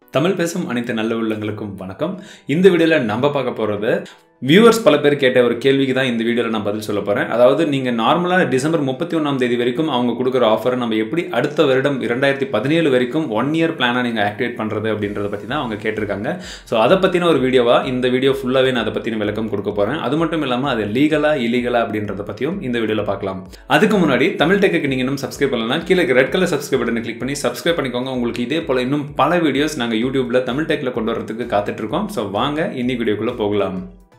தமிழ் பேசும் அனைத்து நல்ல உள்ளங்களுக்கும் வணக்கம் இந்த வீடியோவில் நம்ம பார்க்க போகிறது வியூவர்ஸ் பல பேர் கேட்ட ஒரு கேள்விக்கு தான் இந்த வீடியோவில் நான் பதில் சொல்ல போகிறேன் அதாவது நீங்கள் நார்மலாக டிசம்பர் முப்பத்தி ஒன்றாம் தேதி வரைக்கும் அவங்க கொடுக்குற ஆஃபரை நம்ம எப்படி அடுத்த வருடம் இரண்டாயிரத்தி பதினேழு வரைக்கும் ஒன் இயர் பிளானாக நீங்கள் ஆக்டிவேட் பண்ணுறது அப்படின்றத பற்றி தான் அவங்க கேட்டிருக்காங்க ஸோ அதை பற்றின ஒரு வீடியோவாக இந்த வீடியோ ஃபுல்லாகவே நான் அதை பற்றின விளக்கம் கொடுக்க போகிறேன் அது மட்டும் இல்லாமல் அது லீகலா இல்லீகலா அப்படின்றத பற்றியும் இந்த வீடியோவில் பார்க்கலாம் அதுக்கு முன்னாடி தமிழ் டெக்கு நீங்கள் இன்னும் சப்ஸ்கிரைப் பண்ணலாம் கீழே ரெட் கலர் சப்ஸ்கிரைப் பட்டனை கிளிக் பண்ணி சப்ஸ்கிரைப் பண்ணிக்கோங்க உங்களுக்கு இதே போல் இன்னும் பல வீடியோஸ் நாங்கள் யூடியூப்பில் தமிழ் டெக்கில் கொண்டு வரதுக்கு காத்துட்ருக்கோம் ஸோ வாங்க இன்னி வீடியோக்குள்ளே போகலாம்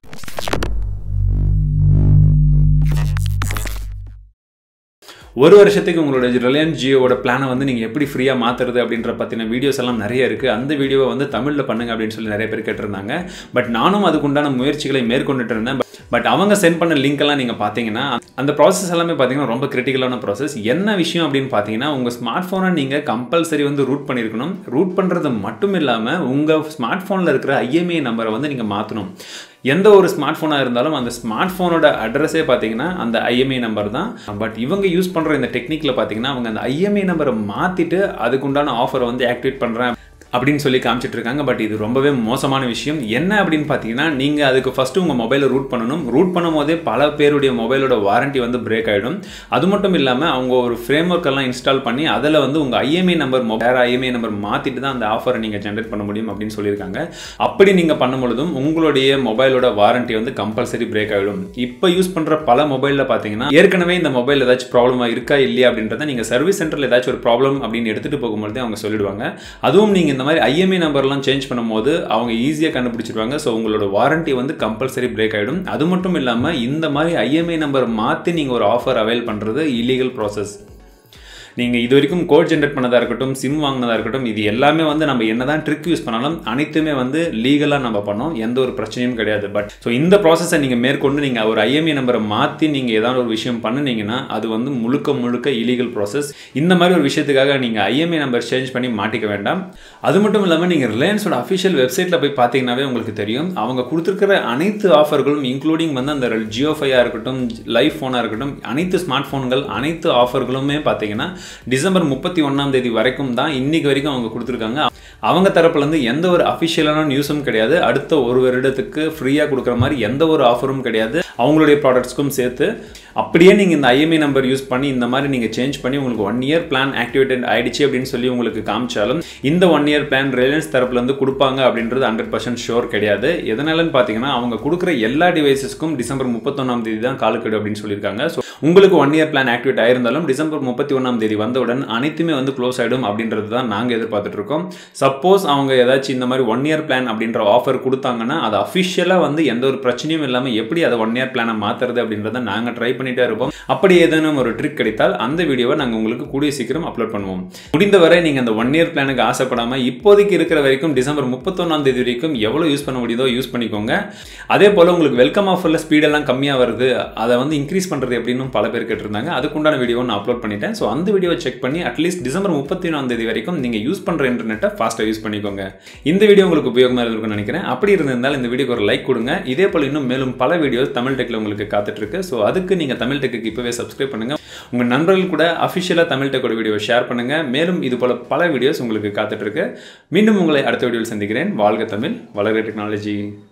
ஒரு வருஷத்துக்கு உங்களோட ரிலையன்ஸ் ஜியோவோட பிளானை வந்து நீங்கள் எப்படி ஃப்ரீயாக மாற்றுறது அப்படின்ற பற்றின வீடியோஸ் எல்லாம் நிறைய இருக்குது அந்த வீடியோவை வந்து தமிழில் பண்ணுங்க அப்படின்னு சொல்லி நிறைய பேர் கேட்டிருந்தாங்க பட் நானும் அதுக்குண்டான முயற்சிகளை மேற்கொண்டுட்டு இருந்தேன் பட் அவங்க சென்ட் பண்ண லிங்க் எல்லாம் நீங்கள் பார்த்தீங்கன்னா அந்த ப்ராசஸ் எல்லாமே பார்த்தீங்கன்னா ரொம்ப கிரிட்டிக்கலான ப்ராசஸ் என்ன விஷயம் அப்படின்னு பார்த்தீங்கன்னா உங்கள் ஸ்மார்ட் ஃபோனை நீங்கள் கம்பல்சரி வந்து ரூட் பண்ணியிருக்கணும் ரூட் பண்ணுறது மட்டும் இல்லாமல் உங்கள் ஸ்மார்ட் ஃபோனில் இருக்கிற ஐஎம்ஐ நம்பரை வந்து நீங்கள் மாற்றணும் எந்த ஒரு ஸ்மார்ட் ஃபோனாக இருந்தாலும் அந்த ஸ்மார்ட் ஃபோனோட அட்ரஸே பார்த்தீங்கன்னா அந்த ஐஎம்ஐ நம்பர் தான் பட் இவங்க யூஸ் பண்ணுற இந்த டெக்னிக்கில் பார்த்தீங்கன்னா அவங்க அந்த ஐஎம்ஐ நம்பரை மாற்றிட்டு அதுக்குண்டான ஆஃபரை வந்து ஆக்டிவேட் பண்ணுறேன் அப்படின்னு சொல்லி காமிச்சிட்டு இருக்காங்க பட் இது ரொம்பவே மோசமான விஷயம் என்ன அப்படின்னு பார்த்தீங்கன்னா நீங்கள் அதுக்கு ஃபஸ்ட்டு உங்கள் மொபைலை ரூட் பண்ணணும் ரூட் பண்ணும் போதே பல பேருடைய மொபைலோட வாரண்டி வந்து பிரேக் ஆகிடும் அது மட்டும் இல்லாமல் அவங்க ஒரு ஃப்ரேம் ஒர்க் எல்லாம் இன்ஸ்டால் பண்ணி அதில் வந்து உங்கள் ஐஎம்ஐ நம்பர் வேறு ஐஎம்ஐ நம்பர் மாற்றிட்டு தான் அந்த ஆஃபரை நீங்கள் ஜென்ரேட் பண்ண முடியும் அப்படின்னு சொல்லியிருக்காங்க அப்படி நீங்கள் பண்ணும் பொழுதும் உங்களுடைய மொபைலோட வாரண்டி வந்து கம்பல்சரி பிரேக் ஆகிடும் இப்போ யூஸ் பண்ணுற பல மொபைலில் பார்த்தீங்கன்னா ஏற்கனவே இந்த மொபைல் ஏதாச்சும் ப்ராப்ளமாக இருக்கா இல்லையா அப்படின்றத நீங்கள் சர்வீஸ் சென்டரில் ஏதாச்சும் ஒரு ப்ராப்ளம் அப்படின்னு எடுத்துகிட்டு போகும்போது அவங்க சொல்லிடுவாங்க அதுவும் நீங்கள் இந்த மாதிரி ஐஎம்ஐ நம்பர்லாம் சேஞ்ச் பண்ணும்போது அவங்க ஈஸியாக கண்டுபிடிச்சிருவாங்க ஸோ உங்களோட வாரண்டி வந்து கம்பல்சரி பிரேக் ஆகிடும் அது மட்டும் இல்லாமல் இந்த மாதிரி ஐஎம்ஐ நம்பர் மாற்றி நீங்கள் ஒரு ஆஃபர் அவைல் பண்ணுறது இல்லீகல் ப்ராசஸ் நீங்கள் இது வரைக்கும் கோட் ஜென்ரேட் பண்ணதாக இருக்கட்டும் சிம் வாங்கினதாக இருக்கட்டும் இது எல்லாமே வந்து நம்ம என்ன தான் ட்ரிக் யூஸ் பண்ணாலும் அனைத்துமே வந்து லீகலாக நம்ம பண்ணோம் எந்த ஒரு பிரச்சனையும் கிடையாது பட் ஸோ இந்த ப்ராசஸை நீங்கள் மேற்கொண்டு நீங்கள் ஒரு ஐஎம்ஐ நம்பரை மாற்றி நீங்கள் ஏதாவது ஒரு விஷயம் பண்ணினீங்கன்னா அது வந்து முழுக்க முழுக்க இலீகல் ப்ராசஸ் இந்த மாதிரி ஒரு விஷயத்துக்காக நீங்கள் ஐஎம்ஐ நம்பர் சேஞ்ச் பண்ணி மாட்டிக்க வேண்டாம் அது மட்டும் இல்லாமல் நீங்கள் ரிலையன்ஸோட அஃபிஷியல் வெப்சைட்டில் போய் பார்த்தீங்கன்னாவே உங்களுக்கு தெரியும் அவங்க கொடுத்துருக்கிற அனைத்து ஆஃபர்களும் இன்க்ளூடிங் வந்து அந்த ஜியோ ஃபையாக இருக்கட்டும் லைஃப் ஃபோனாக இருக்கட்டும் அனைத்து ஸ்மார்ட் ஃபோன்கள் அனைத்து ஆஃபர்களுமே பார்த்தீங்கன்னா டிசம்பர் முப்பத்தி ஒன்றாம் தேதி வரைக்கும் தான் இன்னைக்கு வரைக்கும் அவங்க கொடுத்துருக்காங்க அவங்க தரப்புலேருந்து எந்த ஒரு அஃபிஷியலான நியூஸும் கிடையாது அடுத்த ஒரு வருடத்துக்கு ஃப்ரீயாக கொடுக்குற மாதிரி எந்த ஒரு ஆஃபரும் கிடையாது அவங்களுடைய ப்ராடக்ட்ஸ்க்கும் சேர்த்து அப்படியே நீங்கள் இந்த ஐஎம்ஐ நம்பர் யூஸ் பண்ணி இந்த மாதிரி நீங்கள் சேஞ்ச் பண்ணி உங்களுக்கு ஒன் இயர் பிளான் ஆக்டிவேட்டட் ஆயிடுச்சு அப்படின்னு சொல்லி உங்களுக்கு காமிச்சாலும் இந்த ஒன் இயர் பிளான் ரிலையன்ஸ் தரப்புலேருந்து கொடுப்பாங்க அப்படின்றது ஹண்ட்ரட் பர்சன்ட் ஷோர் கிடையாது எதனாலன்னு பார்த்தீங்கன்னா அவங்க கொடுக்குற எல்லா டிவைசஸ்க்கும் டிசம்பர் முப்பத்தொன்னாம் தேதி தான் காலுக்கெடு அப்படின்னு சொல்லியிருக்காங்க ஸோ உங்களுக்கு ஒன் இயர் பிளான் ஆக்டிவேட் ஆயிருந்தாலும் டிசம்பர் முப்பத்தி ஒன்றாம் தேதி வந்தவுடன் அனைத்துமே வந்து க்ளோஸ் ஆகிடும் அப்படின்றது தான் நாங்கள் எதிர்பார்த்துட்டு இருக்கோம் சப்போஸ் அவங்க ஏதாச்சும் இந்த மாதிரி ஒன் இயர் பிளான் அப்படின்ற ஆஃபர் கொடுத்தாங்கன்னா அது அஃபிஷியலாக வந்து எந்த ஒரு பிரச்சனையும் இல்லாமல் எப்படி அதை ஒன் இயர் பிளானை மாற்றுறது அப்படின்றத நாங்கள் ட்ரை பண்ணிட்டே இருப்போம் அப்படி ஏதேனும் ஒரு ட்ரிக் கிடைத்தால் அந்த வீடியோவை நாங்கள் உங்களுக்கு கூடிய சீக்கிரம் அப்லோட் பண்ணுவோம் முடிந்தவரை நீங்கள் அந்த ஒன் இயர் பிளானுக்கு ஆசைப்படாமல் இப்போதைக்கு இருக்கிற வரைக்கும் டிசம்பர் முப்பத்தொன்னாம் தேதி வரைக்கும் எவ்வளோ யூஸ் பண்ண முடியுதோ யூஸ் பண்ணிக்கோங்க அதே போல் உங்களுக்கு வெல்கம் ஆஃபரில் ஸ்பீடெல்லாம் கம்மியாக வருது அதை வந்து இன்க்ரீஸ் பண்ணுறது எப்படின்னு பல பேர் கேட்டிருந்தாங்க அதுக்குண்டான வீடியோ நான் அப்லோட் பண்ணிட்டேன் ஸோ அந்த வீடியோ செக் பண்ணி அட்லீஸ்ட் டிசம்பர் முப்பத்தி ஒன்றாம் தேதி வரைக்கும் நீங்கள் யூஸ் பண்ணுற இன்டர்நெட்டை ஃபாஸ்ட்டாக யூஸ் பண்ணிக்கோங்க இந்த வீடியோ உங்களுக்கு உபயோகமாக இருக்கும்னு நினைக்கிறேன் அப்படி இருந்திருந்தால் இந்த வீடியோக்கு ஒரு லைக் கொடுங்க இதே போல் இன்னும் மேலும் பல வீடியோஸ் தமிழ் டெக்கில் உங்களுக்கு காத்துட்ருக்கு ஸோ அதுக்கு நீங்கள் தமிழ் டெக்கு இப்போவே சப்ஸ்கிரைப் பண்ணுங்கள் உங்கள் நண்பர்கள் கூட அஃபிஷியலாக தமிழ் டெக்கோட வீடியோ ஷேர் பண்ணுங்கள் மேலும் இது போல் பல வீடியோஸ் உங்களுக்கு காத்துட்ருக்கு மீண்டும் உங்களை அடுத்த வீடியோவில் சந்திக்கிறேன் வாழ்க தமிழ் வளர்க டெக்னாலஜி